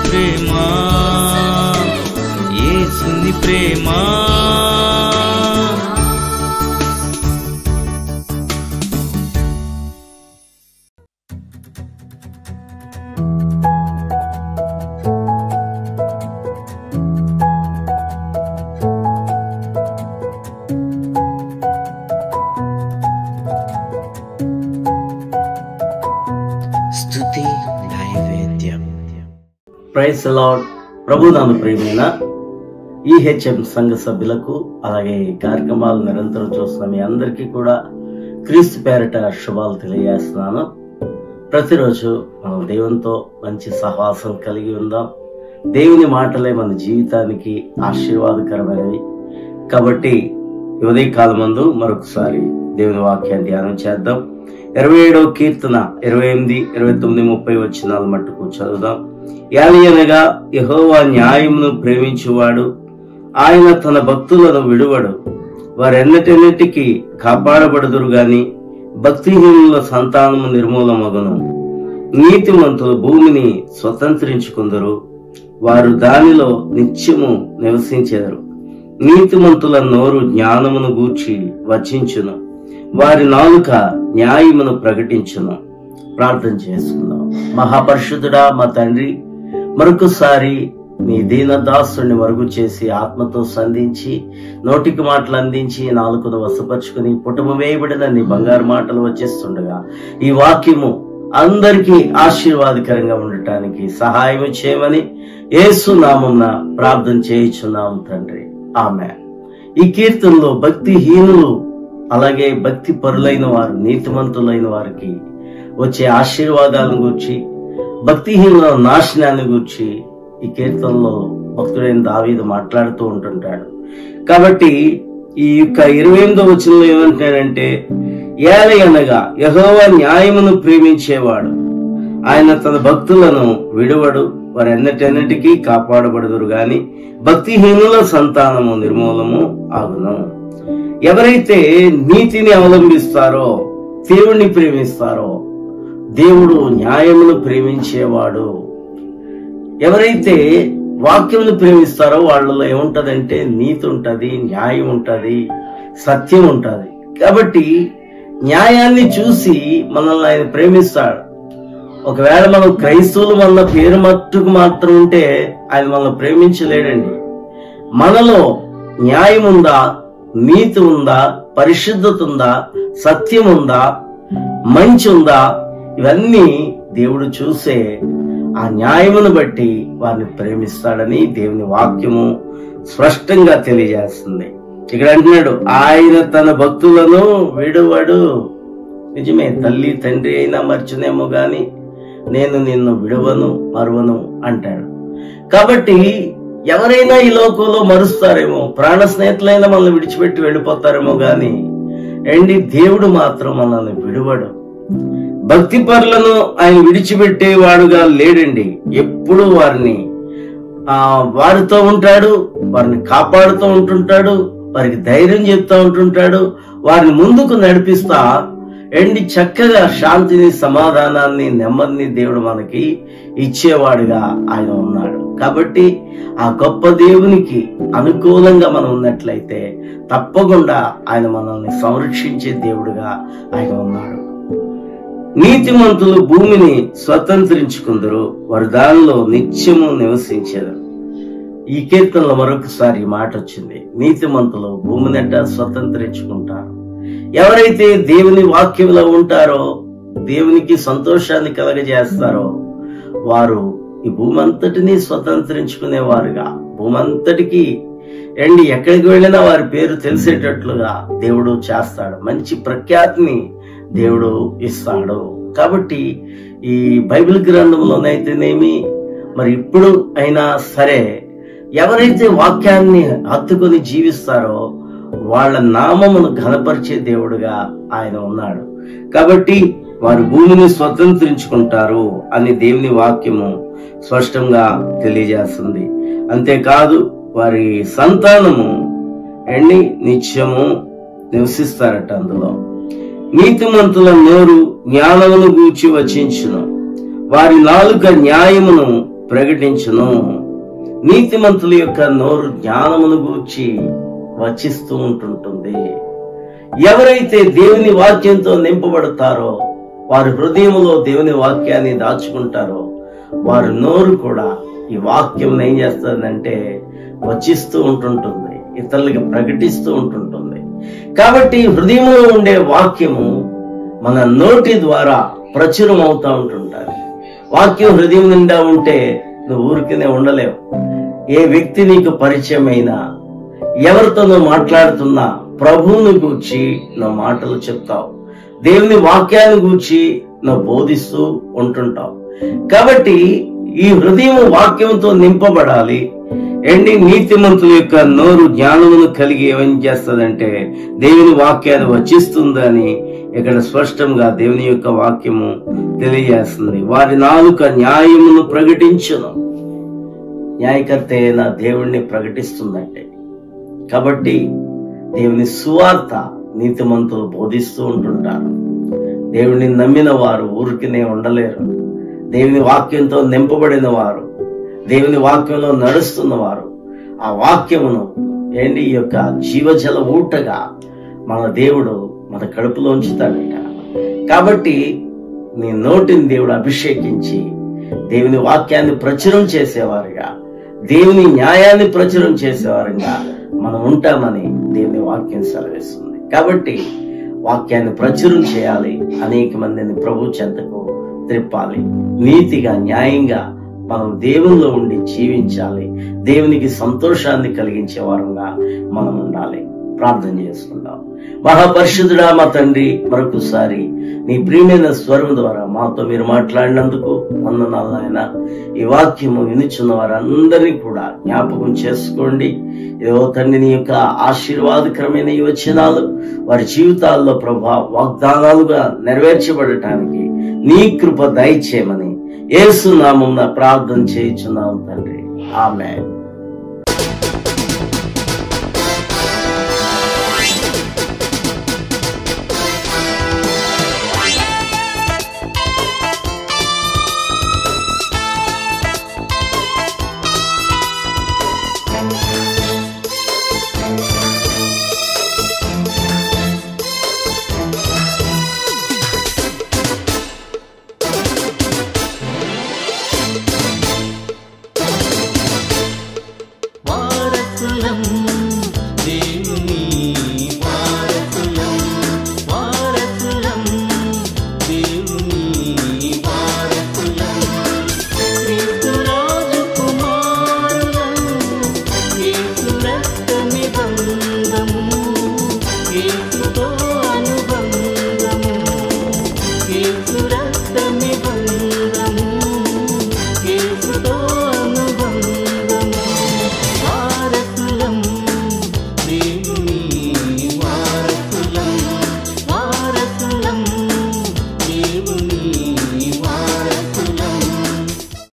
ప్రేమ యేసుని ప్రేమ స్తుతి నైవేద్యం ప్రైస్ లార్డ్ ప్రభు నామ ప్రియమైన ఈహెచ్ఎం సంఘ సభ్యులకు అలాగే ఈ కార్యక్రమాలు నిరంతరం చూస్తున్న మీ అందరికీ కూడా క్రీస్తు పేరట శుభాలు తెలియజేస్తున్నాను ప్రతిరోజు మనం దేవునితో మంచి సహవాసం కలిగి ఉందాం దేవుని మాటలే మన జీవితానికి ఆశీర్వాదకరమైనవి కాబట్టి ఈ ఉదయ కాలం మందు మరొకసారి దేవుని వాక్యాన్ని ధ్యానం చేద్దాం ఇరవై ఏడవ కీర్తన ఇరవై ఎనిమిది ఇరవై తొమ్మిది ముప్పై వచ్చినాలు మట్టుకు చదువుదాం యాలియనగా యహోవా న్యాయమును ప్రేమించువాడు ఆయన తన భక్తులను విడువడు వారెన్నటెన్నిటికీ కాపాడబడుదురు గాని భక్తిహీనుల సంతానము నిర్మూలమగును నీతిమంతులు భూమిని స్వతంత్రించుకుందరు వారు దానిలో నిత్యము నివసించెదరు నీతిమంతుల నోరు జ్ఞానమును గూర్చి వచించును వారి నాలుక న్యాయమును ప్రకటించును ప్రార్థన చేసుకుందాం మహాపరిశుద్ధుడా మా తండ్రి మరొకసారి నీ దీనదాసుని మరుగు చేసి ఆత్మతో సంధించి నోటికి మాటలు అందించి నాలుకను వసపరుచుకుని పుటము వేయబడిన నీ బంగారు మాటలు వచ్చేస్తుండగా ఈ వాక్యము అందరికీ ఆశీర్వాదకరంగా ఉండటానికి సహాయం చేయమని యేసు నామంన ప్రార్థన చేయుచున్నాం తండ్రి ఆమె ఈ కీర్తనలో భక్తిహీనులు అలాగే భక్తి పరులైన వారు నీతిమంతులైన వారికి వచ్చే ఆశీర్వాదాలను గురించి భక్తిహీనుల నాశనాన్ని గురించి ఈ కీర్తనలో భక్తుడైన దావీదు మాట్లాడుతూ ఉంటుంటాడు కాబట్టి ఈ యొక్క ఇరవై ఎనిమిదో వచనంలో ఏమంటాడంటే ఏలై అనగా యహోవ న్యాయమును ప్రేమించేవాడు ఆయన తన భక్తులను విడువడు వారెన్నటెన్నటికీ కాపాడబడుదురు గాని భక్తిహీనుల సంతానము నిర్మూలము ఆగును ఎవరైతే నీతిని అవలంబిస్తారో దేవుణ్ణి ప్రేమిస్తారో దేవుడు న్యాయమును ప్రేమించేవాడు ఎవరైతే వాక్యమును ప్రేమిస్తారో వాళ్ళలో ఏముంటదంటే నీతి ఉంటది న్యాయం ఉంటది సత్యం ఉంటది కాబట్టి న్యాయాన్ని చూసి మనల్ని ఆయన ప్రేమిస్తాడు ఒకవేళ మనం క్రైస్తవులు మన పేరు మట్టుకు మాత్రం ఉంటే ఆయన మనల్ని ప్రేమించలేడండి మనలో న్యాయం ఉందా నీతి ఉందా పరిశుద్ధత ఉందా సత్యం ఉందా మంచి ఉందా ఇవన్నీ దేవుడు చూసే ఆ న్యాయమును బట్టి వారిని ప్రేమిస్తాడని దేవుని వాక్యము స్పష్టంగా తెలియజేస్తుంది ఇక్కడ అంటున్నాడు ఆయన తన భక్తులను విడువడు నిజమే తల్లి తండ్రి అయినా మర్చునేమో గాని నేను నిన్ను విడువను మరువను అంటాడు కాబట్టి ఎవరైనా ఈ లోకంలో మరుస్తారేమో ప్రాణ స్నేహితులైనా మనల్ని విడిచిపెట్టి వెళ్ళిపోతారేమో గాని అండి దేవుడు మాత్రం మనల్ని విడువడు భక్తి పరులను ఆయన విడిచిపెట్టేవాడుగా లేడండి ఎప్పుడు వారిని ఆ వారితో ఉంటాడు వారిని కాపాడుతూ ఉంటుంటాడు వారికి ధైర్యం చెప్తా ఉంటుంటాడు వారిని ముందుకు నడిపిస్తా ఎండి చక్కగా శాంతిని సమాధానాన్ని నెమ్మదిని దేవుడు మనకి ఇచ్చేవాడుగా ఆయన ఉన్నాడు కాబట్టి ఆ గొప్ప దేవునికి అనుకూలంగా మనం ఉన్నట్లయితే తప్పకుండా ఆయన మనల్ని సంరక్షించే దేవుడుగా ఆయన ఉన్నాడు నీతిమంతులు భూమిని స్వతంత్రించుకుందరు వారు దానిలో నిత్యము నివసించారు ఈ కీర్తనలో మరొకసారి ఈ మాట వచ్చింది నీతిమంతులు భూమినట స్వతంత్రించుకుంటారు ఎవరైతే దేవుని వాక్యంలో ఉంటారో దేవునికి సంతోషాన్ని కలగజేస్తారో వారు ఈ భూమంతటిని స్వతంత్రించుకునేవారుగా భూమంతటికి ఎండి ఎక్కడికి వెళ్ళినా వారి పేరు తెలిసేటట్లుగా దేవుడు చేస్తాడు మంచి ప్రఖ్యాతిని దేవుడు ఇస్తాడు కాబట్టి ఈ బైబిల్ గ్రంథంలోనైతేనేమి మరి ఇప్పుడు అయినా సరే ఎవరైతే వాక్యాన్ని హత్తుకొని జీవిస్తారో వాళ్ళ నామమును ఘనపరిచే దేవుడుగా ఆయన ఉన్నాడు కాబట్టి వారు భూమిని స్వతంత్రించుకుంటారు అని దేవుని వాక్యము స్పష్టంగా తెలియజేస్తుంది అంతేకాదు వారి సంతానము ఎండి నిత్యము నివసిస్తారట అందులో నీతిమంతుల నోరు జ్ఞానమును గూర్చి వచించును వారి నాలుక న్యాయమును ప్రకటించును నీతిమంతుల యొక్క నోరు జ్ఞానమును గూర్చి వచిస్తూ ఉంటుంటుంది ఎవరైతే దేవుని వాక్యంతో నింపబడతారో వారి హృదయములో దేవుని వాక్యాన్ని దాచుకుంటారో వారి నోరు కూడా ఈ వాక్యం ఏం చేస్తుందంటే వచిస్తూ ఉంటుంటుంది ఇతరులకి ప్రకటిస్తూ ఉంటుంటుంది కాబట్టి హృదయంలో ఉండే వాక్యము మన నోటి ద్వారా ప్రచురం అవుతా ఉంటుంటారు వాక్యం హృదయం నిండా ఉంటే నువ్వు ఊరికినే ఉండలేవు ఏ వ్యక్తి నీకు పరిచయం అయినా ఎవరితో నువ్వు మాట్లాడుతున్నా ప్రభువుని గూర్చి నువ్వు మాటలు చెప్తావు దేవుని వాక్యాన్ని గూర్చి నువ్వు బోధిస్తూ ఉంటుంటావు కాబట్టి ఈ హృదయం వాక్యంతో నింపబడాలి ఎండి నీతిమంతుల యొక్క నోరు జ్ఞానమును కలిగి ఏమని చేస్తుందంటే దేవుని వాక్యాన్ని వచిస్తుందని ఇక్కడ స్పష్టంగా దేవుని యొక్క వాక్యము తెలియజేస్తుంది వారి నాలుక న్యాయమును ప్రకటించును న్యాయకర్త అయిన దేవుణ్ణి ప్రకటిస్తుందంటే కాబట్టి దేవుని సువార్త నీతిమంతులు బోధిస్తూ ఉంటుంటారు దేవుని నమ్మిన వారు ఊరికినే ఉండలేరు దేవుని వాక్యంతో నింపబడిన వారు దేవుని వాక్యంలో నడుస్తున్న వారు ఆ వాక్యమును ఏంటి ఈ యొక్క జీవజల ఊటగా మన దేవుడు మన కడుపులో ఉంచుతాడట కాబట్టి నీ నోటిని దేవుడు అభిషేకించి దేవుని వాక్యాన్ని ప్రచురం చేసేవారుగా దేవుని న్యాయాన్ని ప్రచురం చేసేవారుగా మనం ఉంటామని దేవుని వాక్యం సెలవిస్తుంది కాబట్టి వాక్యాన్ని ప్రచురం చేయాలి అనేక మందిని ప్రభు చెంతకు త్రిప్పాలి నీతిగా న్యాయంగా మనం దేవునిలో ఉండి జీవించాలి దేవునికి సంతోషాన్ని కలిగించే వారంగా మనం ఉండాలి ప్రార్థన చేసుకుందాం మహాపరిశుద్ధుడా మా తండ్రి మరొకసారి నీ ప్రియమైన స్వరం ద్వారా మాతో మీరు మాట్లాడినందుకు వందనాలు ఆయన ఈ వాక్యము వినుచున్న వారందరినీ కూడా జ్ఞాపకం చేసుకోండి ఏదో తండ్రి నీ యొక్క ఆశీర్వాదకరమైన ఈ వచనాలు వారి జీవితాల్లో ప్రభా వాగ్దానాలుగా నెరవేర్చబడటానికి నీ కృప దయచేయమని యేసు నామం ప్రార్థన చేయుచున్నాం తండ్రి ఆమె